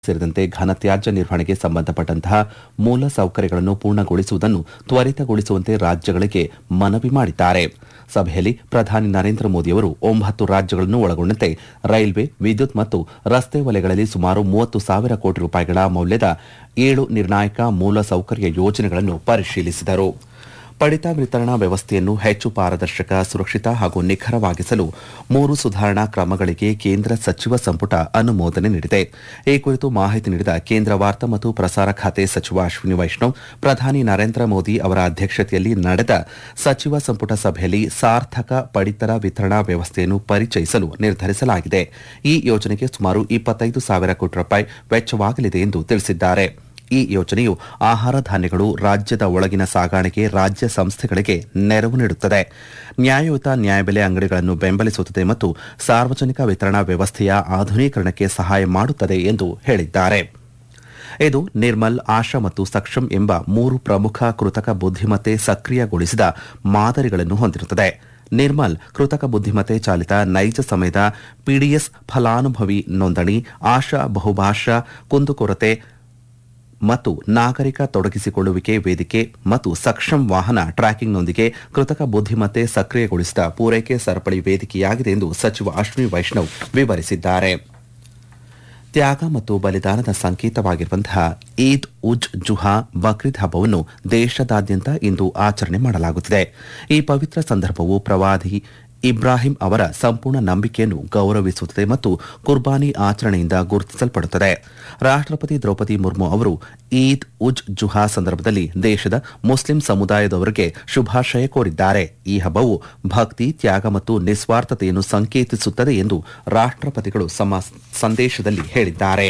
ಸೇರಿದಂತೆ ಘನತ್ಯಾಜ್ಯ ನಿರ್ವಹಣೆಗೆ ಸಂಬಂಧಪಟ್ಟಂತಹ ಮೂಲ ಸೌಕರ್ಯಗಳನ್ನು ಪೂರ್ಣಗೊಳಿಸುವುದನ್ನು ತ್ವರಿತಗೊಳಿಸುವಂತೆ ರಾಜ್ಯಗಳಿಗೆ ಮನವಿ ಮಾಡಿದ್ದಾರೆ ಸಭೆಯಲ್ಲಿ ಪ್ರಧಾನಿ ನರೇಂದ್ರ ಮೋದಿಯವರು ಒಂಬತ್ತು ರಾಜ್ಯಗಳನ್ನು ಒಳಗೊಂಡಂತೆ ರೈಲ್ವೆ ವಿದ್ಯುತ್ ಮತ್ತು ರಸ್ತೆ ವಲಯಗಳಲ್ಲಿ ಸುಮಾರು ಮೂವತ್ತು ಸಾವಿರ ಕೋಟಿ ರೂಪಾಯಿಗಳ ಮೌಲ್ಯದ ಏಳು ನಿರ್ಣಾಯಕ ಮೂಲ ಸೌಕರ್ಯ ಯೋಜನೆಗಳನ್ನು ಪರಿಶೀಲಿಸಿದರು ಪಡಿತ ವಿತರಣಾ ವ್ಯವಸ್ಥೆಯನ್ನು ಹೆಚ್ಚು ಪಾರದರ್ಶಕ ಸುರಕ್ಷಿತ ಹಾಗೂ ನಿಖರವಾಗಿಸಲು ಮೂರು ಸುಧಾರಣಾ ಕ್ರಮಗಳಿಗೆ ಕೇಂದ್ರ ಸಚಿವ ಸಂಪುಟ ಅನುಮೋದನೆ ನೀಡಿದೆ ಈ ಕುರಿತು ಮಾಹಿತಿ ನೀಡಿದ ಕೇಂದ್ರ ವಾರ್ತಾ ಮತ್ತು ಪ್ರಸಾರ ಖಾತೆ ಸಚಿವ ಅಶ್ವಿನಿ ವೈಷ್ಣವ್ ಪ್ರಧಾನಿ ನರೇಂದ್ರ ಮೋದಿ ಅವರ ಅಧ್ಯಕ್ಷತೆಯಲ್ಲಿ ನಡೆದ ಸಚಿವ ಸಂಪುಟ ಸಭೆಯಲ್ಲಿ ಸಾರ್ಥಕ ಪಡಿತರ ವಿತರಣಾ ವ್ಯವಸ್ಥೆಯನ್ನು ಪರಿಚಯಿಸಲು ನಿರ್ಧರಿಸಲಾಗಿದೆ ಈ ಯೋಜನೆಗೆ ಸುಮಾರು ಇಪ್ಪತ್ತೈದು ಸಾವಿರ ಕೋಟಿ ರೂಪಾಯಿ ವೆಚ್ಚವಾಗಲಿದೆ ಎಂದು ತಿಳಿಸಿದ್ದಾರೆ ಈ ಯೋಜನೆಯು ಆಹಾರ ಧಾನ್ಯಗಳು ರಾಜ್ಯದ ಒಳಗಿನ ಸಾಗಾಣಿಕೆ ರಾಜ್ಯ ಸಂಸ್ಥೆಗಳಿಗೆ ನೆರವು ನೀಡುತ್ತದೆ ನ್ಯಾಯಯುತ ನ್ಯಾಯಬೆಲೆ ಅಂಗಡಿಗಳನ್ನು ಬೆಂಬಲಿಸುತ್ತದೆ ಮತ್ತು ಸಾರ್ವಜನಿಕ ವಿತರಣಾ ವ್ಯವಸ್ಥೆಯ ಆಧುನೀಕರಣಕ್ಕೆ ಸಹಾಯ ಮಾಡುತ್ತದೆ ಎಂದು ಹೇಳಿದ್ದಾರೆ ಇದು ನಿರ್ಮಲ್ ಆಶಾ ಮತ್ತು ಸಕ್ಷಮ್ ಎಂಬ ಮೂರು ಪ್ರಮುಖ ಕೃತಕ ಬುದ್ಧಿಮತ್ತೆ ಸಕ್ರಿಯಗೊಳಿಸಿದ ಮಾದರಿಗಳನ್ನು ಹೊಂದಿರುತ್ತದೆ ನಿರ್ಮಲ್ ಕೃತಕ ಬುದ್ಧಿಮತ್ತೆ ಚಾಲಿತ ನೈಜ ಸಮಯದ ಪಿಡಿಎಸ್ ಫಲಾನುಭವಿ ನೋಂದಣಿ ಆಶಾ ಬಹುಭಾಷಾ ಕುಂದುಕೊರತೆ ಮತ್ತು ನಾಗರಿಕ ತೊಡಗಿಸಿಕೊಳ್ಳುವಿಕೆ ವೇದಿಕೆ ಮತ್ತು ಸಕ್ಷಮ್ ವಾಹನ ಟ್ರ್ಯಾಕಿಂಗ್ನೊಂದಿಗೆ ಕೃತಕ ಬುದ್ಧಿಮತ್ತೆ ಸಕ್ರಿಯಗೊಳಿಸಿದ ಪೂರೈಕೆ ಸರಪಳಿ ವೇದಿಕೆಯಾಗಿದೆ ಎಂದು ಸಚಿವ ಅಶ್ವಿನಿ ವೈಷ್ಣವ್ ವಿವರಿಸಿದ್ದಾರೆ ತ್ಯಾಗ ಮತ್ತು ಬಲಿದಾನದ ಸಂಕೇತವಾಗಿರುವಂತಹ ಈದ್ ಉಜ್ ಜುಹಾ ಬಕ್ರೀದ್ ಹಬ್ಬವನ್ನು ದೇಶದಾದ್ಯಂತ ಇಂದು ಆಚರಣೆ ಮಾಡಲಾಗುತ್ತಿದೆ ಈ ಪವಿತ್ರ ಸಂದರ್ಭವು ಪ್ರವಾದಿ ಇಬ್ರಾಹಿಂ ಅವರ ಸಂಪೂರ್ಣ ನಂಬಿಕೆಯನ್ನು ಗೌರವಿಸುತ್ತದೆ ಮತ್ತು ಕುರ್ಬಾನಿ ಆಚರಣೆಯಿಂದ ಗುರುತಿಸಲ್ಪಡುತ್ತದೆ ರಾಷ್ಟ್ರಪತಿ ದ್ರೌಪದಿ ಮುರ್ಮು ಅವರು ಈದ್ ಉಜ್ ಜುಹಾ ಸಂದರ್ಭದಲ್ಲಿ ದೇಶದ ಮುಸ್ಲಿಂ ಸಮುದಾಯದವರಿಗೆ ಶುಭಾಶಯ ಕೋರಿದ್ದಾರೆ ಈ ಹಬ್ಬವು ಭಕ್ತಿ ತ್ಯಾಗ ಮತ್ತು ನಿಸ್ವಾರ್ಥತೆಯನ್ನು ಸಂಕೇತಿಸುತ್ತದೆ ಎಂದು ರಾಷ್ಟ್ರಪತಿಗಳು ತಮ್ಮ ಸಂದೇಶದಲ್ಲಿ ಹೇಳಿದ್ದಾರೆ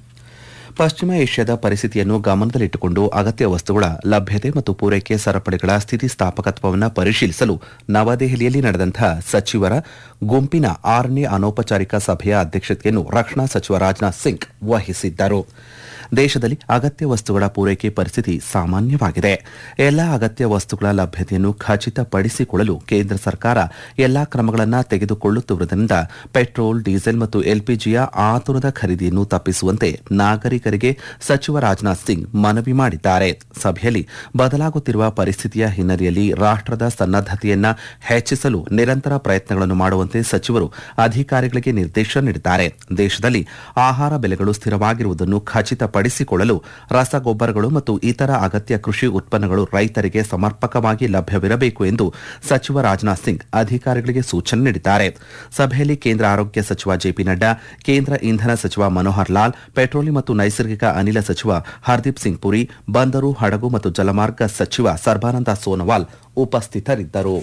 ಪಶ್ಚಿಮ ಏಷ್ಯಾದ ಪರಿಸ್ಥಿತಿಯನ್ನು ಗಮನದಲ್ಲಿಟ್ಟುಕೊಂಡು ಅಗತ್ಯ ವಸ್ತುಗಳ ಲಭ್ಯತೆ ಮತ್ತು ಪೂರೈಕೆ ಸರಪಳಿಗಳ ಸ್ಥಿತಿಸ್ಥಾಪಕತ್ವವನ್ನು ಪರಿಶೀಲಿಸಲು ನವದೆಹಲಿಯಲ್ಲಿ ನಡೆದಂತಹ ಸಚಿವರ ಗುಂಪಿನ ಆರನೇ ಅನೌಪಚಾರಿಕ ಸಭೆಯ ಅಧ್ಯಕ್ಷತೆಯನ್ನು ರಕ್ಷಣಾ ಸಚಿವ ರಾಜನಾಥ್ ಸಿಂಗ್ ವಹಿಸಿದ್ದರು ದೇಶದಲ್ಲಿ ಅಗತ್ಯ ವಸ್ತುಗಳ ಪೂರೈಕೆ ಪರಿಸ್ಥಿತಿ ಸಾಮಾನ್ಯವಾಗಿದೆ ಎಲ್ಲಾ ಅಗತ್ಯ ವಸ್ತುಗಳ ಲಭ್ಯತೆಯನ್ನು ಖಚಿತಪಡಿಸಿಕೊಳ್ಳಲು ಕೇಂದ್ರ ಸರ್ಕಾರ ಎಲ್ಲಾ ಕ್ರಮಗಳನ್ನು ತೆಗೆದುಕೊಳ್ಳುತ್ತಿರುವುದರಿಂದ ಪೆಟ್ರೋಲ್ ಡೀಸೆಲ್ ಮತ್ತು ಎಲ್ಪಿಜಿಯ ಆತುರದ ಖರೀದಿಯನ್ನು ತಪ್ಪಿಸುವಂತೆ ನಾಗರಿಕರಿಗೆ ಸಚಿವ ರಾಜನಾಥ್ ಸಿಂಗ್ ಮನವಿ ಮಾಡಿದ್ದಾರೆ ಸಭೆಯಲ್ಲಿ ಬದಲಾಗುತ್ತಿರುವ ಪರಿಸ್ಥಿತಿಯ ಹಿನ್ನೆಲೆಯಲ್ಲಿ ರಾಷ್ಟ್ರದ ಸನ್ನದ್ದತೆಯನ್ನ ಹೆಚ್ಚಿಸಲು ನಿರಂತರ ಪ್ರಯತ್ನಗಳನ್ನು ಮಾಡುವಂತೆ ಸಚಿವರು ಅಧಿಕಾರಿಗಳಿಗೆ ನಿರ್ದೇಶನ ನೀಡಿದ್ದಾರೆ ದೇಶದಲ್ಲಿ ಆಹಾರ ಬೆಲೆಗಳು ಸ್ಥಿರವಾಗಿರುವುದನ್ನು ಖಚಿತಪಡಿಸಿಕೊಳ್ಳಲು ರಸಗೊಬ್ಬರಗಳು ಮತ್ತು ಇತರ ಅಗತ್ಯ ಕೃಷಿ ಉತ್ಪನ್ನಗಳು ರೈತರಿಗೆ ಸಮರ್ಪಕವಾಗಿ ಲಭ್ಯವಿರಬೇಕು ಎಂದು ಸಚಿವ ರಾಜನಾಥ್ ಸಿಂಗ್ ಅಧಿಕಾರಿಗಳಿಗೆ ಸೂಚನೆ ನೀಡಿದ್ದಾರೆ ಸಭೆಯಲ್ಲಿ ಕೇಂದ್ರ ಆರೋಗ್ಯ ಸಚಿವ ಜೆಪಿ ನಡ್ಡಾ ಕೇಂದ್ರ ಇಂಧನ ಸಚಿವ ಮನೋಹರ್ ಲಾಲ್ ಪೆಟ್ರೋಲಿಯಂ ಮತ್ತು ನೈಸರ್ಗಿಕ ಅನಿಲ ಸಚಿವ ಹರ್ದೀಪ್ ಸಿಂಗ್ ಪುರಿ ಬಂದರು ಹಡಗು ಮತ್ತು ಜಲಮಾರ್ಗ ಸಚಿವ ಸರ್ಬಾನಂದ ಸೋನೋವಾಲ್ ಉಪಸ್ಥಿತರಿದ್ದರು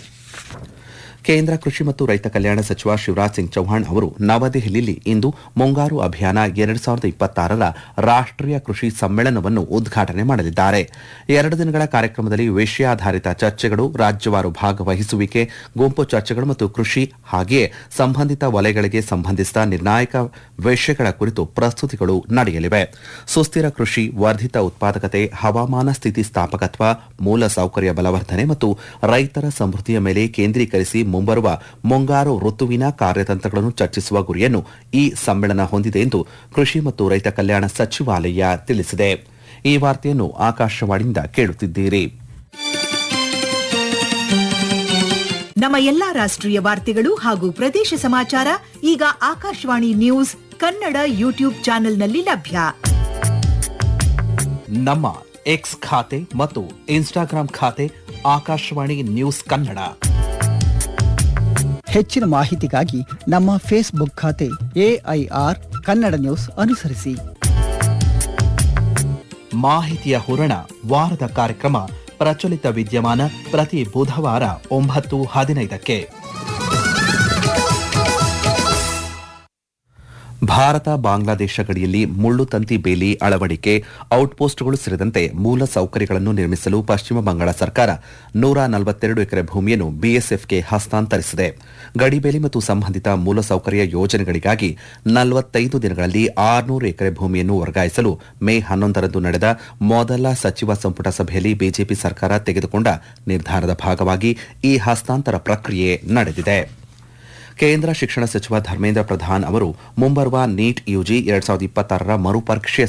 ಕೇಂದ್ರ ಕೃಷಿ ಮತ್ತು ರೈತ ಕಲ್ಯಾಣ ಸಚಿವ ಶಿವರಾಜ್ ಸಿಂಗ್ ಚೌಹಾಣ್ ಅವರು ನವದೆಹಲಿಯಲ್ಲಿ ಇಂದು ಮುಂಗಾರು ಅಭಿಯಾನ ಎರಡು ಸಾವಿರದ ಇಪ್ಪತ್ತಾರರ ರಾಷ್ಟ್ರೀಯ ಕೃಷಿ ಸಮ್ಮೇಳನವನ್ನು ಉದ್ಘಾಟನೆ ಮಾಡಲಿದ್ದಾರೆ ಎರಡು ದಿನಗಳ ಕಾರ್ಯಕ್ರಮದಲ್ಲಿ ವಿಷಯಾಧಾರಿತ ಚರ್ಚೆಗಳು ರಾಜ್ಯವಾರು ಭಾಗವಹಿಸುವಿಕೆ ಗುಂಪು ಚರ್ಚೆಗಳು ಮತ್ತು ಕೃಷಿ ಹಾಗೆಯೇ ಸಂಬಂಧಿತ ವಲಯಗಳಿಗೆ ಸಂಬಂಧಿಸಿದ ನಿರ್ಣಾಯಕ ವಿಷಯಗಳ ಕುರಿತು ಪ್ರಸ್ತುತಿಗಳು ನಡೆಯಲಿವೆ ಸುಸ್ಥಿರ ಕೃಷಿ ವರ್ಧಿತ ಉತ್ಪಾದಕತೆ ಹವಾಮಾನ ಸ್ಥಿತಿಸ್ಥಾಪಕತ್ವ ಮೂಲ ಸೌಕರ್ಯ ಬಲವರ್ಧನೆ ಮತ್ತು ರೈತರ ಸಮೃದ್ಧಿಯ ಮೇಲೆ ಕೇಂದ್ರೀಕರಿಸಿ ಮುಂಬರುವ ಮುಂಗಾರು ಋತುವಿನ ಕಾರ್ಯತಂತ್ರಗಳನ್ನು ಚರ್ಚಿಸುವ ಗುರಿಯನ್ನು ಈ ಸಮ್ಮೇಳನ ಹೊಂದಿದೆ ಎಂದು ಕೃಷಿ ಮತ್ತು ರೈತ ಕಲ್ಯಾಣ ಸಚಿವಾಲಯ ತಿಳಿಸಿದೆ ಈ ವಾರ್ತೆಯನ್ನು ಆಕಾಶವಾಣಿಯಿಂದ ಕೇಳುತ್ತಿದ್ದೀರಿ ನಮ್ಮ ಎಲ್ಲಾ ರಾಷ್ಟ್ರೀಯ ವಾರ್ತೆಗಳು ಹಾಗೂ ಪ್ರದೇಶ ಸಮಾಚಾರ ಈಗ ಆಕಾಶವಾಣಿ ನ್ಯೂಸ್ ಕನ್ನಡ ಯೂಟ್ಯೂಬ್ ಚಾನೆಲ್ನಲ್ಲಿ ಲಭ್ಯ ನಮ್ಮ ಎಕ್ಸ್ ಖಾತೆ ಮತ್ತು ಇನ್ಸ್ಟಾಗ್ರಾಂ ಖಾತೆ ಆಕಾಶವಾಣಿ ನ್ಯೂಸ್ ಕನ್ನಡ ಹೆಚ್ಚಿನ ಮಾಹಿತಿಗಾಗಿ ನಮ್ಮ ಫೇಸ್ಬುಕ್ ಖಾತೆ ಎಐಆರ್ ಕನ್ನಡ ನ್ಯೂಸ್ ಅನುಸರಿಸಿ ಮಾಹಿತಿಯ ಹೂರಣ ವಾರದ ಕಾರ್ಯಕ್ರಮ ಪ್ರಚಲಿತ ವಿದ್ಯಮಾನ ಪ್ರತಿ ಬುಧವಾರ ಒಂಬತ್ತು ಹದಿನೈದಕ್ಕೆ ಭಾರತ ಬಾಂಗ್ಲಾದೇಶ ಗಡಿಯಲ್ಲಿ ಮುಳ್ಳು ತಂತಿ ಬೇಲಿ ಅಳವಡಿಕೆ ಔಟ್ಪೋಸ್ಟ್ಗಳು ಸೇರಿದಂತೆ ಮೂಲ ಸೌಕರ್ಯಗಳನ್ನು ನಿರ್ಮಿಸಲು ಪಶ್ಚಿಮ ಬಂಗಾಳ ಸರ್ಕಾರ ನೂರ ನಲವತ್ತೆರಡು ಎಕರೆ ಭೂಮಿಯನ್ನು ಬಿಎಸ್ಎಫ್ಗೆ ಹಸ್ತಾಂತರಿಸಿದೆ ಗಡಿಬೇಲಿ ಮತ್ತು ಸಂಬಂಧಿತ ಮೂಲಸೌಕರ್ಯ ಯೋಜನೆಗಳಿಗಾಗಿ ನಲವತ್ತೈದು ದಿನಗಳಲ್ಲಿ ಆರುನೂರು ಎಕರೆ ಭೂಮಿಯನ್ನು ವರ್ಗಾಯಿಸಲು ಮೇ ಹನ್ನೊಂದರಂದು ನಡೆದ ಮೊದಲ ಸಚಿವ ಸಂಪುಟ ಸಭೆಯಲ್ಲಿ ಬಿಜೆಪಿ ಸರ್ಕಾರ ತೆಗೆದುಕೊಂಡ ನಿರ್ಧಾರದ ಭಾಗವಾಗಿ ಈ ಹಸ್ತಾಂತರ ಪ್ರಕ್ರಿಯೆ ನಡೆದಿದೆ ಕೇಂದ್ರ ಶಿಕ್ಷಣ ಸಚಿವ ಧರ್ಮೇಂದ್ರ ಪ್ರಧಾನ್ ಅವರು ಮುಂಬರುವ ನೀಟ್ ಯುಜಿ ಎರಡ್ ಸಾವಿರದ ಇಪ್ಪತ್ತಾರರ ಮರುಪರೀಕ್ಷೆ